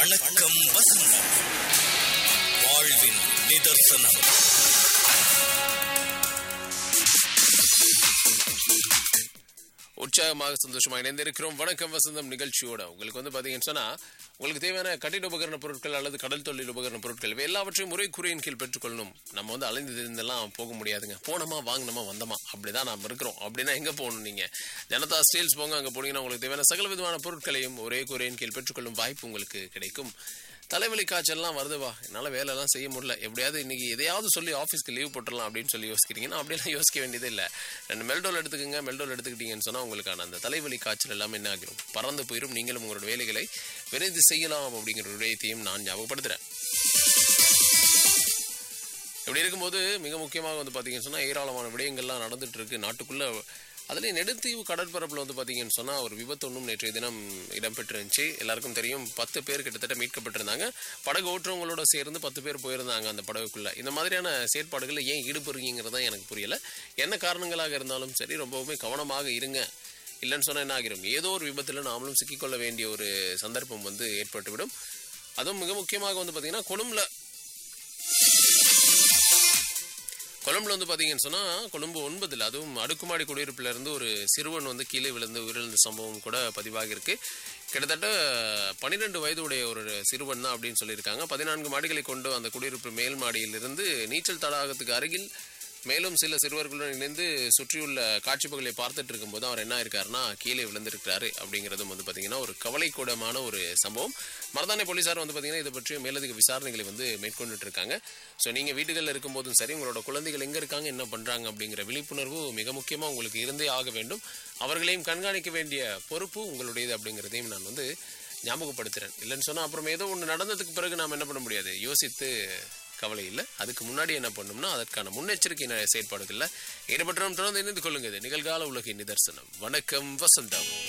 வணக்கம் வசந்தம் வாழ்வின் நிதர்சனம் உற்சாகமாக சந்தோஷமாக இணைந்திருக்கிறோம் வணக்கம் வசந்தம் நிகழ்ச்சியோட உங்களுக்கு வந்து பார்த்தீங்கன்னு சொன்னா உங்களுக்கு தேவையான கட்டிட உபகரண பொருட்கள் அல்லது கடல் தொழில் உபகரண பொருட்கள் இவை எல்லாவற்றையும் முறை குறையின் கீழ் பெற்றுக்கொள்ளணும் நம்ம வந்து அலைந்து தெரிந்தெல்லாம் போக முடியாதுங்க போனோமா வாங்கினோமா வந்தோமா அப்படிதான் நாம் இருக்கிறோம் அப்படின்னா எங்க போகணும் நீங்க ஜனதா ஸ்டீல்ஸ் போங்க அங்க போனீங்கன்னா உங்களுக்கு தேவையான சகல விதமான பொருட்களையும் ஒரே குறையின் கீழ் பெற்றுக்கொள்ளும் வாய்ப்பு உங்களுக்கு கிடைக்கும் தலைவலி காய்ச்சல்லாம் வருதுவா என்னால் வேலைலாம் செய்ய முடியல எப்படியாவது இன்னைக்கு எதையாவது சொல்லி ஆஃபீஸ்க்கு லீவ் போட்டுடலாம் அப்படின்னு சொல்லி யோசிக்கிறீங்கன்னா அப்படியெல்லாம் யோசிக்க வேண்டியதே இல்லை ரெண்டு மெல்டோல் எடுத்துக்கோங்க மெல்டோல் எடுத்துக்கிட்டீங்கன்னு சொன்னால் உங்களுக்கான அந்த தலைவலி காய்ச்சல் எல்லாமே என்ன ஆகிரும் பறந்து போயிடும் நீங்களும் உங்களோட வேலைகளை விரைந்து செய்யலாம் அப்படிங்கிற ஒரு விடயத்தையும் நான் ஞாபகப்படுத்துகிறேன் இப்படி இருக்கும்போது மிக முக்கியமாக வந்து பார்த்தீங்கன்னு சொன்னால் ஏராளமான விடயங்கள்லாம் நடந்துட்டு இருக்கு நாட்டுக்குள்ள அதுலேயும் நெடுந்தீவு கடற்பரப்பில் வந்து பார்த்தீங்கன்னு சொன்னால் ஒரு விபத்து ஒன்றும் நேற்றைய தினம் இடம்பெற்றிருந்துச்சு எல்லாருக்கும் தெரியும் பத்து பேர் கிட்டத்தட்ட மீட்கப்பட்டிருந்தாங்க படகு ஓட்டுறவங்களோட சேர்ந்து பத்து பேர் போயிருந்தாங்க அந்த படகுக்குள்ள இந்த மாதிரியான செயற்பாடுகளில் ஏன் ஈடுபடுறீங்கிறதா எனக்கு புரியல என்ன காரணங்களாக இருந்தாலும் சரி ரொம்பவுமே கவனமாக இருங்க இல்லைன்னு சொன்னால் என்ன ஆகிரும் ஏதோ ஒரு விபத்தில் நாமளும் சிக்கிக்கொள்ள வேண்டிய ஒரு சந்தர்ப்பம் வந்து ஏற்பட்டுவிடும் அதுவும் மிக முக்கியமாக வந்து பார்த்தீங்கன்னா கொழும்புல கொழும்புல வந்து பார்த்தீங்கன்னு சொன்னால் கொழும்பு ஒன்பதில் அதுவும் அடுக்குமாடி குடியிருப்புல இருந்து ஒரு சிறுவன் வந்து கீழே விழுந்து உயிரிழந்த சம்பவம் கூட பதிவாகியிருக்கு கிட்டத்தட்ட பன்னிரெண்டு வயதுடைய ஒரு சிறுவன் தான் அப்படின்னு சொல்லியிருக்காங்க பதினான்கு மாடிகளை கொண்டு அந்த குடியிருப்பு மேல் மாடியிலிருந்து நீச்சல் தடாகத்துக்கு அருகில் மேலும் சில சிறுவர்களுடன் இணைந்து சுற்றியுள்ள காட்சி பகுதியை பார்த்துட்டு இருக்கும்போது அவர் என்ன இருக்காருன்னா கீழே விழுந்திருக்கிறாரு அப்படிங்கிறதும் வந்து பார்த்தீங்கன்னா ஒரு கவலைக்கூடமான ஒரு சம்பவம் மரதானை போலீசார் வந்து பார்த்தீங்கன்னா இதை பற்றிய மேலதிக விசாரணைகளை வந்து மேற்கொண்டுட்டு இருக்காங்க ஸோ நீங்கள் வீடுகளில் இருக்கும்போதும் சரி உங்களோட குழந்தைகள் எங்கே இருக்காங்க என்ன பண்ணுறாங்க அப்படிங்கிற விழிப்புணர்வு மிக முக்கியமாக உங்களுக்கு இருந்தே ஆக வேண்டும் அவர்களையும் கண்காணிக்க வேண்டிய பொறுப்பு உங்களுடையது அப்படிங்கிறதையும் நான் வந்து ஞாபகப்படுத்துகிறேன் இல்லைன்னு சொன்னால் அப்புறம் ஏதோ ஒன்று நடந்ததுக்கு பிறகு நாம் என்ன பண்ண முடியாது யோசித்து கவலை இல்லை அதுக்கு முன்னாடி என்ன பண்ணணும்னா அதற்கான முன்னெச்சரிக்கை ந- செயற்பாடுகள்ல ஈடுபட்டு தொடர்ந்து இணைந்து கொள்ளுங்க இது நிகழ்கால உலகின் நிதர்சனம் வணக்கம் வசந்தம்